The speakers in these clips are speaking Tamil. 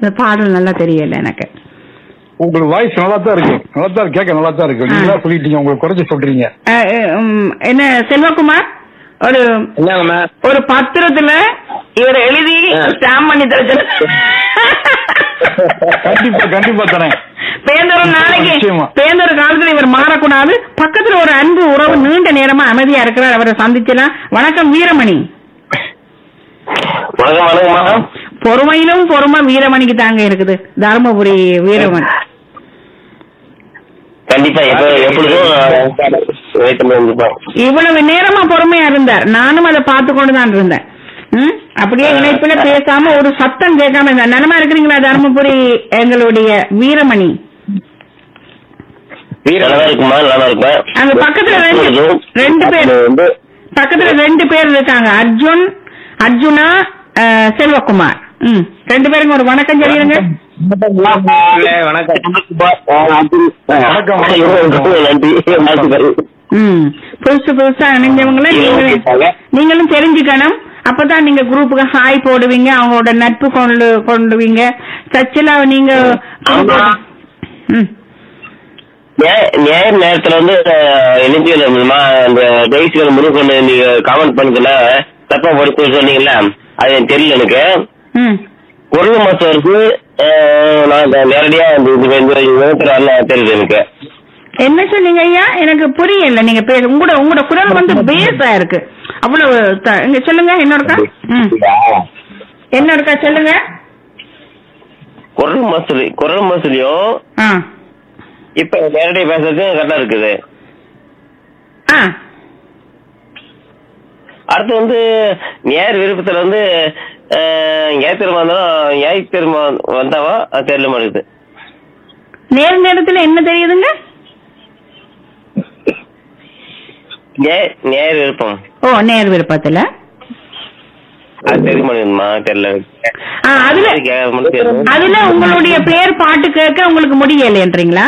அந்த பாடல் நல்லா தெரியல எனக்கு உங்களுக்கு வாய்ஸ் நல்லா தான் இருக்கு நல்லா தான் இருக்கு கேட்க நல்லா தான் இருக்கு நீங்களா சொல்லிட்டீங்க உங்களுக்கு குறைச்சு சொல்றீங்க அஹ், அஹ், உம், என்ன செல்வகுமார் ஒரு என்னங்கம்மா ஒரு பத்திரத்துல இவர் எழுதி ஆ. ஸ்டாம்ப் பண்ணி தர சொல்லு. கண்டிப்பா கண்டிப்பா தரேன் பேந்தொரு நாளைக்கு நிச்சயமா. பேந்தொரு காலத்துல இவர் மாறக்கூடாது பக்கத்துல ஒரு அன்பு உறவு நீண்ட நேரமா அமைதியா இருக்கிறார் அவரை சந்திச்சலாம் வணக்கம் வீரமணி வணக்கம் வணக்கம்மா பொறுமையிலும் பொறுமை வீரமணிக்கு தாங்க இருக்குது தருமபுரி வீரமணி கண்டிப்பா எப்ப எப்பொழுதும் வெயிட் பண்ணி வந்துப்போம் இவ்வளவு நேரமா பொறுமையா இருந்தார் நானும் அதை பார்த்து கொண்டு தான் இருந்தேன் ம்? அப்படியே இணைப்புல பேசாம ஒரு சத்தம் கேட்காம இருந்தார் நலமா இருக்கிறீங்களா தருமபுரி எங்களுடைய வீரமணி நல்லா இருக்குமா நல்லா இருக்குமா அங்க பக்கத்துல ரெண்டு ரெண்டு பேர் வந்து பக்கத்துல ரெண்டு பேர் இருக்காங்க அர்ஜுன் அர்ஜுனா அஹ், செல்வகுமார் ம் ரெண்டு பேருக்கும் ஒரு வணக்கம் சொல்லிருங்க வணக்கம் நன்றி வாழ்த்துக்கள் ம் புதுசு புதுசா இணைஞ்சவங்கள நீங்களும் நீங்களும் தெரிஞ்சுக்கணும் அப்பதான் நீங்க குரூப்புக்கு ஹாய் போடுவீங்க அவங்களோட நட்பு கொண்டு கொண்டுவீங்க சர்ச்சில் நீங்க ஆமா. ம் ஞாய- ஞாயிறு நேரத்துல வந்து இணைஞ்சிகள் மூலமா அந்த டெய்ஸிகள் முடிவு கொண்டு நீங்க காமெண்ட் பண்ணதுல தப்பா பொறுத்து சொன்னீங்கல்ல அது எனக்கு தெரியல எனக்கு ம் குரல் மருத்துவருக்கு அஹ், நான் நேரடியா இந்த இந்த இந்த விதத்துல வரல தெரியுது எனக்கு என்ன சொன்னீங்க ஐயா எனக்கு புரியல நீங்க பேச உங்களோட உங்களோட குரல் வந்து பேஸா இருக்கு அவ்வளவு த- இங்க சொல்லுங்க இன்னொருக்கா ம் இன்னொருக்கா சொல்லுங்க குரல் மசூலி குரல் மசூலியும் ஆ இப்ப நேரடியா பேசுறது கரெக்டா இருக்குது ஆ அடுத்து வந்து நேர் விருப்பத்துல வந்து ஞாயிற்றுக்கிழமை வந்தாலும் ஞாயிற்றுக்கிழமை வந்தாவா அது தெரியல மாட்டேங்குது நேர் நேரத்துல என்ன தெரியுதுங்க நே- நேர் விருப்பம் ஓ நேர் விருப்பத்துல அது தெரிய மாட்டேங்குதுமா தெரியல ஆ, அதுல கேட்க மாட்டேங்குது. அதுல உங்களுடைய பேர் பாட்டு கேட்க உங்களுக்கு முடியலைன்றீங்களா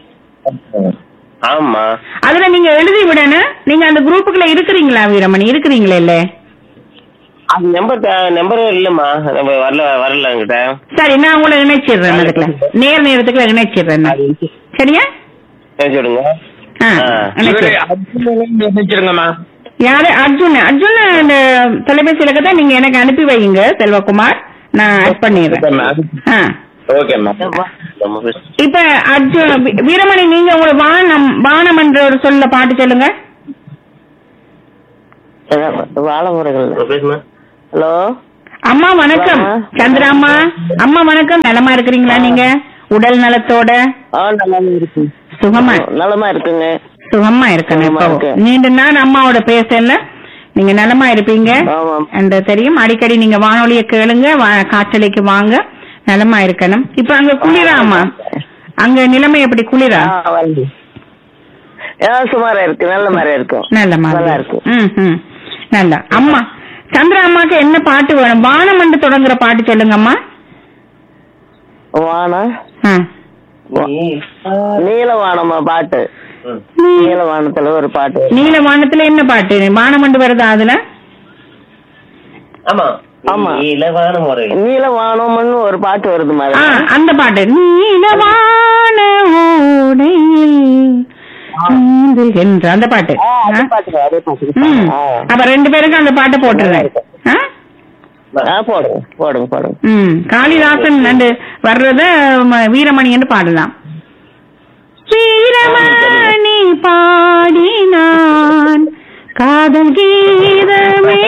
ஆமா அதுல நீங்க எழுதி விடணும் நீங்க அந்த குரூப்புக்குள்ள இருக்கிறீங்களா வீரமணி இருக்கிறீங்களே இல்ல அது நம்பர் நம்பர் இல்லம்மா நம்ம வரல வரல என்கிட்ட சரி நான் உங்களை இணைச்சிடுறேன் அதுக்குள்ள நேர் நேரத்துக்குள்ள இணைச்சிடுறேன் நான். சரியா பேசி விடுங்க ஆ, ஆ. இணைச்சிடுறேன். நினைச்சிருங்கம்மா யாரு அர்ஜுன் அர்ஜுன் இந்த தொலைபேசி இலக்கத்தை நீங்க எனக்கு அனுப்பி வைங்க செல்வகுமார் நான் ஆட் பண்ணிடுறேன் ஆ. ஓகேம்மா இப்ப அர்ஜுன் வீ- வீரமணி நீங்க உங்க வானம் வானம் என்ற ஒரு சொல்ல பாட்டு சொல்லுங்க வாழமுறைகள் பேசுமா ஹலோ அம்மா வணக்கம் ஆ. சந்திரா அம்மா அம்மா வணக்கம் நலமா இருக்கிறீங்களா நீங்க உடல் நலத்தோட ஆ நலமா இருக்கு சுகமா நலமா இருக்குங்க சுகமா இருக்கணும் சுகமா இப்போ இருக்கேன். நீண்ட நாள் அம்மாவோட பேசல நீங்க நலமா இருப்பீங்க ஆமாம். அந்த தெரியும் அடிக்கடி நீங்க வானொலிய கேளுங்க வா- காற்றலைக்கு வாங்க நலமா இருக்கணும் இப்ப அங்க குளிரா அம்மா அங்க நிலைமை எப்படி குளிரா ஆ வந்து ஆ சுமாரா இருக்கு நல்ல மாதிரி இருக்கும் நல்ல மாதிரி நல்லா இருக்கு ம் ம் நல்லா அம்மா சந்திரா அம்மாக்கு என்ன பாட்டு வேணும் வானம் என்று தொடங்குற பாட்டு சொல்லுங்க அம்மா வானா ஆ. நீலவானமா பாட்டு நீலவானத்துல ஒரு பாட்டு நீல வானத்துல என்ன பாட்டு வானம் என்று வருதா அதுல ஆமா ஆமா. இலவான முறை நீலவானம்னு ஒரு பாட்டு வருது ஆ மாதிரி அந்த பாட்டு நீலவான ஓடையில் நீந்துகின்ற அந்த பாட்டு ஆ, அதே ஆ? பாட்டு அதே பாட்டு ம். ஆ. அப்ப ரெண்டு பேருக்கும் அந்த பாட்டை போட்டுறேன் ஆ? ஆ போடுங்க போடுங்க போடுங்க ம் காளிதாசன் அந்த வர்றத ம, வீரமணி என்று பாடலாம் வீரமணி பாடினான் காதல் கீதமே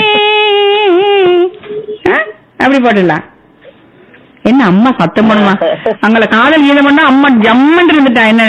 ஆ? அப்படி போட்டுடலாம் என்ன அம்மா சத்தம் பண்ணுமா அங்கள காதல் கீதம் பண்ணா அம்மா ஜம்மன் இருந்துட்டா என்ன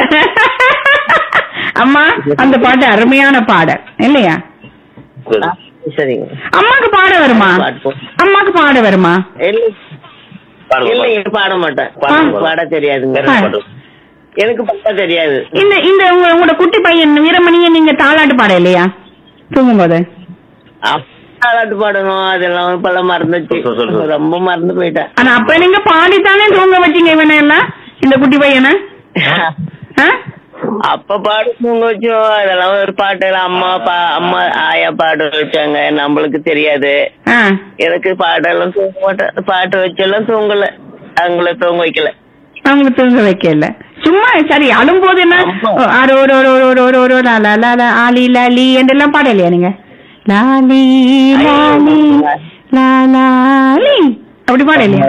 அம்மா அந்த பாட்டு அருமையான பாடல் இல்லையா ஆ, சரிங்க அம்மாக்கு பாட வருமா பாட்டு போ. அம்மாக்கு பாட வருமா இல்ல பாடுங்க, இல்லைங்க பாட மாட்டேன் பாடுங்க. பாட தெரியாதுங்க பாடு. எனக்கு பாட தெரியாது இந்த இந்த உங்க- உங்களோட குட்டி பையன் வீரமணிய நீங்க தாலாட்டு பாட இல்லையா தூங்கும் போது பாட்டு பாடணும் அதெல்லாம் இப்பெல்லாம் மறந்துச்சு சொல்லு, சொல்லு, சொல்லு. ரொம்ப மறந்து போயிட்டேன் ஆனா அப்ப நீங்க பாடித்தானே தூங்க வச்சீங்க இவனை எல்லாம் இந்த குட்டி பையனை ஆ? அப்ப பாடு தூங்க வச்சோம் அதெல்லாம் ஒரு பாட்டு எல்லாம் அம்மா பா அம்மா ஆயா பாட்டு வச்சாங்க நம்மளுக்கு தெரியாது ஆ எனக்கு பாட்டெல்லாம் தூங்க மாட்டேன் பாட்டு வச்செல்லாம் தூங்கல அவங்கள தூங்க வைக்கல அவங்களை தூங்க வைக்கல சும்மா சரி அழும்போது என்ன ஆமா. ஓ, ஆறு ஒரு ஒரு ஒரு ஒரு ஒரு ஒரு லா லா லா லா ஆலி லாலி என்றெல்லாம் பாடலையா நீங்க லாலி லாலி லா லாலி அப்படி பாடலையா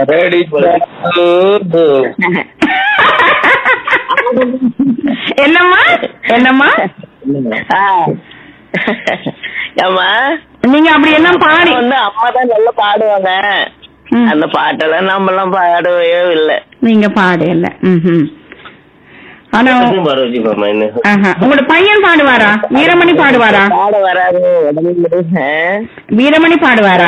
என்னம்மா என்னம்மா ஆ. ஏம்மா நீங்க அப்படி எல்லாம் பாடி வந்து அம்மா தான் நல்லா பாடுவாங்க ம். அந்த பாட்டெல்லாம் நம்ம எல்லாம் பாடவே இல்லை நீங்க பாடல ம்ஹும். ஆனா வச்சுக்கோமா என்ன ஆஹா. உங்களோட பையன் பாடுவாரா வீரமணி பாடுவாரா பாட வராது உடனே வீரமணி பாடுவாரா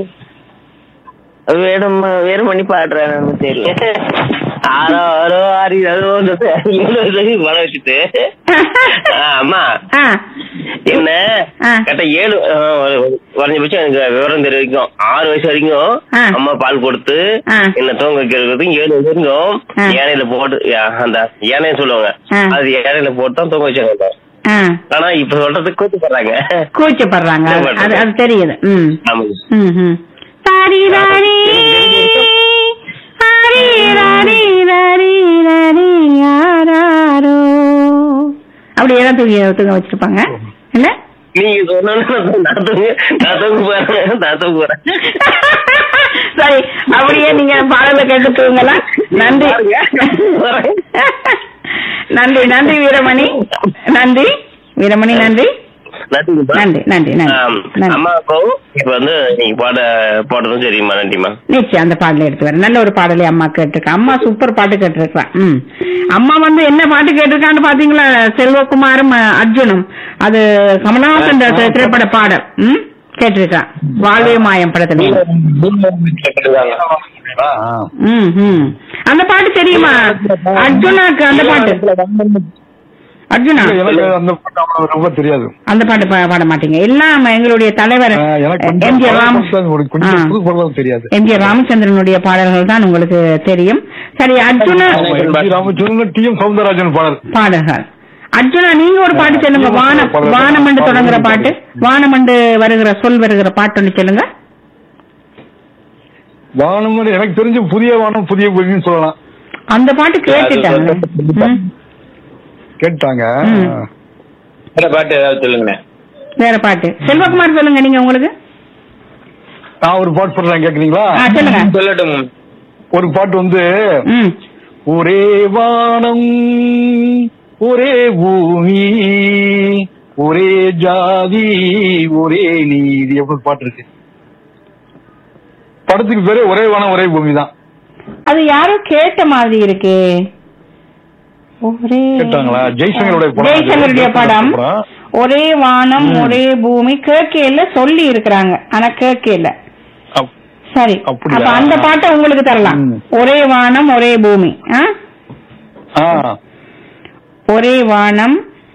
வேடம் வேறு பண்ணி பாடுறான்னு தெரியல ஆறோ ஆறோ ஆறு ஏழோ வர வச்சுட்டு ஆ, அம்மா ஆ. என்ன ஆ. கரெக்டா ஏழு ஆ, ஒரு- ஒரு- குறைஞ்சபட்சம் எனக்கு விவரம் தெரிய வரைக்கும் ஆறு வயசு வரைக்கும் ஆ. அம்மா பால் கொடுத்து ஆ. என்ன தூங்க வைக்கிறதுக்கு ஏழு வயசு வரைக்கும் ஆ. யானையில போட்டு யா- அந்த யானையை சொல்லுவாங்க ஆ. அது யானையில போட்டு தான் தூங்க வச்சாங்க ஆ. ஆனா இப்ப சொல்றதுக்கு கூத்துப்படுறாங்க கூச்சப்படுறாங்க அது- அது அது தெரியுது ம் ஆமாங்க ம், ம். தாரி ராரி ஹரி ராரி ராரி ராரி யாராரோ அப்படியே தான் தூங்கி தூங்க வச்சிருப்பாங்க இல்ல நீங்க சொன்னா நான் தூங்க நான் தூங்க போறேன் நான் தூங்க போறேன் சரி அப்படியே நீங்க பாடல கேட்டு தூங்கலாம் நன்றி நன்றி நன்றி வீரமணி நன்றி வீரமணி நன்றி நன்றிங்கப்பா. நன்றி நன்றி நன்றி ஆம். நன்றி அம்மாவுக்கும் இப்ப வந்து நீங்க பாட பாடுறதும் சரிம்மா நன்றிம்மா நிச்சயம் அந்த பாடலை எடுத்து வரேன் நல்ல ஒரு பாடலை அம்மா கேட்டிருக்கா அம்மா சூப்பர் பாட்டு கேட்டிருக்கா ம் அம்மா வந்து என்ன பாட்டு கேட்டிருக்கான்னு பாத்தீங்களா செல்வகுமாரும் அஹ், அர்ஜுனும் அது கமலஹாசன் தி- திரைப்பட பாடல் ம் கேட்டிருக்கா வாழ்வே மாயம் படத்துல ஆ, ஆ. ம் ம் அந்த பாட்டு தெரியுமா அர்ஜுனாக்கு அந்த பாட்டு அர்ஜுனா இல்ல, எனக்கு அந்த பாட்டு அவ்வளவு ரொம்ப தெரியாது அந்த பாட்டு பா- பாட மாட்டீங்க எல்லாம் எங்களுடைய தலைவர் ஆ, எனக்கு கொஞ்சம் எம்ஜிஆர் ராம் ஒரு கொஞ்சம் புது பாடலாம் தெரியாது எம்ஜிஆர் ராமச்சந்திரனுடைய பாடல்கள் தான் உங்களுக்கு தெரியும் சரி அர்ஜுனா ராமச்சந்திரன் டி எம் சவுந்தரராஜன் பாடல் பாடல்கள் அர்ஜுனா நீங்க ஒரு பாட்டு சொல்லுங்க வானம் வானமண்டு தொடங்குற பாட்டு வானமண்டு வருகிற சொல் வருகிற பாட்டு ஒன்று சொல்லுங்க வானம் வந்து எனக்கு தெரிஞ்சு புதிய வானம் புதிய பூமின்னு சொல்லலாம் அந்த பாட்டு கேட்டுட்டாங்க ம். கேட்டாங்க ம். வேற பாட்டு ஏதாவது சொல்லுங்கண்ணே வேற பாட்டு செல்வகுமார் சொல்லுங்க நீங்க உங்களுக்கு நான் ஒரு பாட்டு சொல்றேன் கேக்குறீங்களா ஆ, சொல்லுங்க சொல்லட்டும் ஒரு பாட்டு வந்து ம் ஒரே வானம் ஒரே பூமி ஒரே ஜாதி ஒரே நீதி எப்படி பாட்டு இருக்கு படத்துக்கு பேரு ஒரே வானம் ஒரே பூமி தான் அது யாரோ கேட்ட மாதிரி இருக்கே ஒரே கேட்டாங்களா ஜெய்சங்கருடைய படம் ஜெய்சங்கருடைய படம் படம். ஒரே வானம் ஒரே பூமி கேட்கல சொல்லி இருக்கிறாங்க ஆனா கேட்கல அப்- சரி அப்படியா? அப்ப அந்த பாட்டை உங்களுக்கு தரலாம் ம். ஒரே வானம் ஒரே பூமி ஆ? ஆ ஒரே வானம்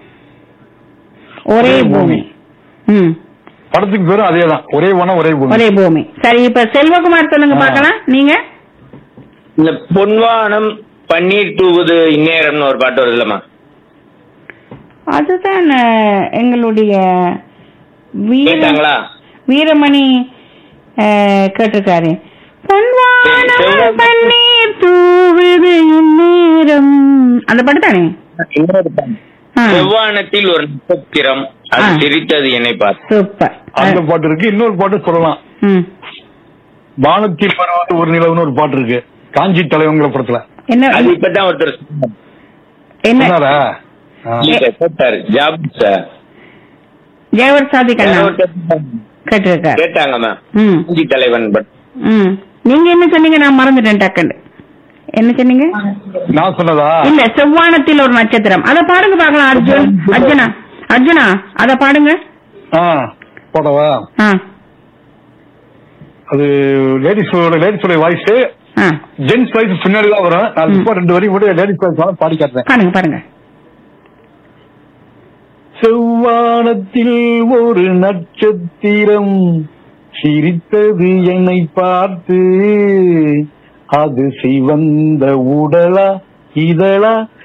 ஒரே ஒரே பூமி பூமி. ம் படத்துக்கு பேரும் அதே தான் ஒரே வானம் ஒரே பூமி ஒரே பூமி சரி இப்ப செல்வகுமார் சொல்லுங்க ஆ. பார்க்கலாம் நீங்க இந்த பொன்வானம் பன்னீர் தூவுது இந்நேரம்னு ஒரு பாட்டு வருது இல்லம்மா அதுதான் அஹ், எங்களுடைய வீர கேட்டாங்களா வீரமணி அஹ், கேட்டிருக்காரு பொன்வானம் செவ்வ- பன்னீர் தூவுது இந்நேரம் அந்த பாட்டு தானே இன்னொரு பாட்டு. ஆ, செவ்வானத்தில் ஒரு நட்சத்திரம் அது ஆ. சிரித்தது என்னை பார்த்து சூப்பர் அந்த பாட்டு இருக்கு இன்னொரு பாட்டு சொல்லலாம் ம். வானத்தில் பரவாத ஒரு நிலவுன்னு ஒரு பாட்டு இருக்கு காஞ்சி தலைவங்கிற படத்துல என்ன அது இப்பதான் ஒருத்தர் சொன்னார். என்ன சொன்னாரா ஆ. இல்ல, கேட்டாரு ஜாப் சார் ஜெயவர் சாதிக் வேற அண்ணா ஒருத்தர் சொன்னாங்க. கேட்டிருக்காரு கேட்டாங்க மேம் ம் காஞ்சி தலைவன் பட் ம் நீங்க என்ன சொன்னீங்க நான் மறந்துட்டேன் டக்குன்னு என்ன சொன்னீங்க நான் சொன்னதா இல்ல செவ்வானத்தில் ஒரு நட்சத்திரம் அத பாடுங்க பார்க்கலாம் அர்ஜுன் அர்ஜுனா அர்ஜுனா அத பாடுங்க ஆ போடவா ஆ அது லேடிஸ் லேடிஸோட வாய்ஸ் ஆ ஜென்ஸ் வாய்ஸ் பின்னாடி தான் வரும் நான் இப்போ ரெண்டு வரையும் கூட லேடிஸ் வாய்ஸ் பாடி காட்டுறேன் பாருங்க பாருங்க செவ்வானத்தில் ஒரு நட்சத்திரம் சிரித்தது என்னை பார்த்து அது சிவந்த உடலா இதழா